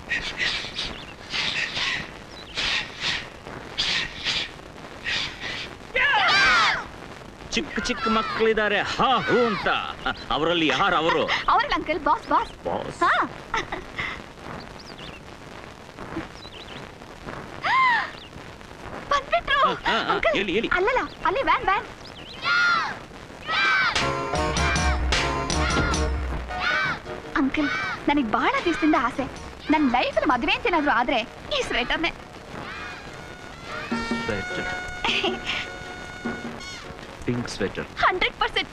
ಚಿಕ್ಕ ಚಿಕ್ಕ ಮಕ್ಕಳಿದ್ದಾರೆ ಹಾ ಹೂ ಅಂತ ಅವರಲ್ಲಿ ಯಾರು ಅವರು ಅವ್ರಲ್ಲ ಅಂಕಲ್ ಬಾಸ್ ಬಾಸ್ ಬಾಸ್ ಹಾ ಬಂದ್ಬಿಟ್ರು ಹಾ, ಹಾ, ಹಾ, ಅಂಕಲ್ ಹೇಳಿ, ಹೇಳಿ. ಅಲ್ಲಲ್ಲ ಅಲ್ಲಿ ವ್ಯಾನ್ ವ್ಯಾನ್ ಅಂಕಲ್ ನನಗ್ ಬಹಳ ದಿವಸದಿಂದ ಆಸೆ ನನ್ನ ಲೈಫಲ್ಲಿ ಮದುವೆ ಅಂತ ಏನಾದ್ರು ಆದ್ರೆ ಈ ಸ್ವೆಟರ್ನೇ sweater pink sweater hundred percent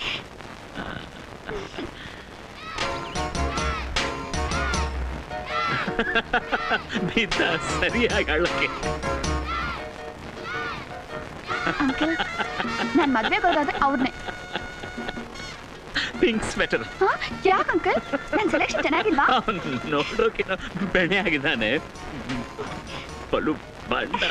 ಬಿದ್ದ ಸರಿಯಾಗಿ ಅಳ್ಳಕ್ಕೆ ಅಂಕಲ್ ನಾನ್ ಮದ್ವೆಗೆ ಹೋಗೋದಾದ್ರೆ ಅವ್ರನ್ನೇ ಪಿಂಕ್ ಸ್ವೆಟರ್ ಯಾಕೆ ಅಂಕಲ್ ನನ್ ಸೆಲೆಕ್ಷನ್ ಚೆನ್ನಾಗಿಲ್ವಾ ನೋಡೋಕೆ ಬೆಣೆ ಆಗಿದ್ದಾನೆ ಬಲು ಬಣ್ಣ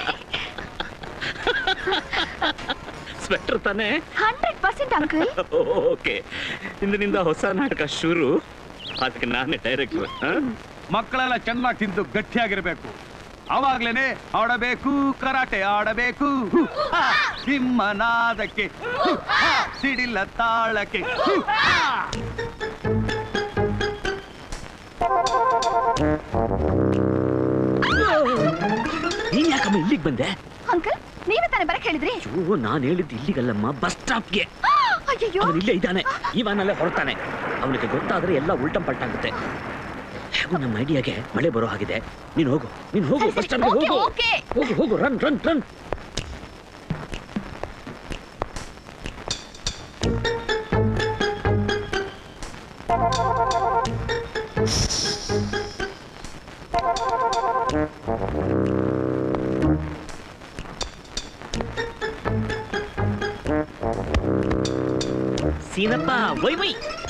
ಸ್ವೆಟರ್ ತಾನೇ ಹಂಡ್ರೆಡ್ ಪರ್ಸೆಂಟ್ ಅಂಕಲ್ ಓಕೆ ಇಂದಿನಿಂದ ಹೊಸ ನಾಟಕ ಶುರು ಅದಕ್ಕೆ ನಾನೇ ಡೈರೆಕ್ಟರ್ ಮಕ್ಕಳೆಲ್ಲ ಚೆನ್ನಾಗಿ ತಿಂದು ಗಟ್ಟಿಯಾಗಿರ್ಬೇಕು ಅವಾಗ್ಲೇನೆ ಆಡಬೇಕು ಕರಾಟೆ ಆಡಬೇಕು ಹು, ಹಾ, ಸಿಂಹನಾದಕ್ಕೆ ಹು, ಹಾ, ಸಿಡಿಲ ತಾಳಕ್ಕೆ ಹು, ಹಾ. ನೀನ್ ಯಾಕಮ್ಮ ಇಲ್ಲಿಗೆ ಬಂದೆ ಅಂಕಲ್ ನೀವೇ ತಾನೇ ಬರಕ್ ಹೇಳಿದ್ರಿ ಓ ನಾನು ಹೇಳಿದ್ದು ಇಲ್ಲಿಗಲ್ಲಮ್ಮ ಬಸ್ ಸ್ಟಾಪ್ಗೆ ಅಯ್ಯಯ್ಯೋ ಅವನು ಇಲ್ಲೇ ಇದ್ದಾನೆ ಇವನಲ್ಲೇ ಹೊರತಾನೆ ಅವನಿಗೆ ಗೊತ್ತಾದ್ರೆ ಎಲ್ಲ ಉಲ್ಟಂ ಪಲ್ಟಾಗುತ್ತೆ ಹೇಗೂ ನಮ್ಮ ಐಡಿಯಾಗೆ ಮಳೆ ಬರೋ ಹಾಗಿದೆ ನೀನು ಹೋಗು ನೀನು ಹೋಗು ಸರಿ, ಬಸ್ ಸರಿ, ಸ್ಟಾಪ್ಗೆ ಓಕೆ, ಹೋಗು ಓಕೆ. ಹೋಗು ಹೋಗು run run run Seenappa why Y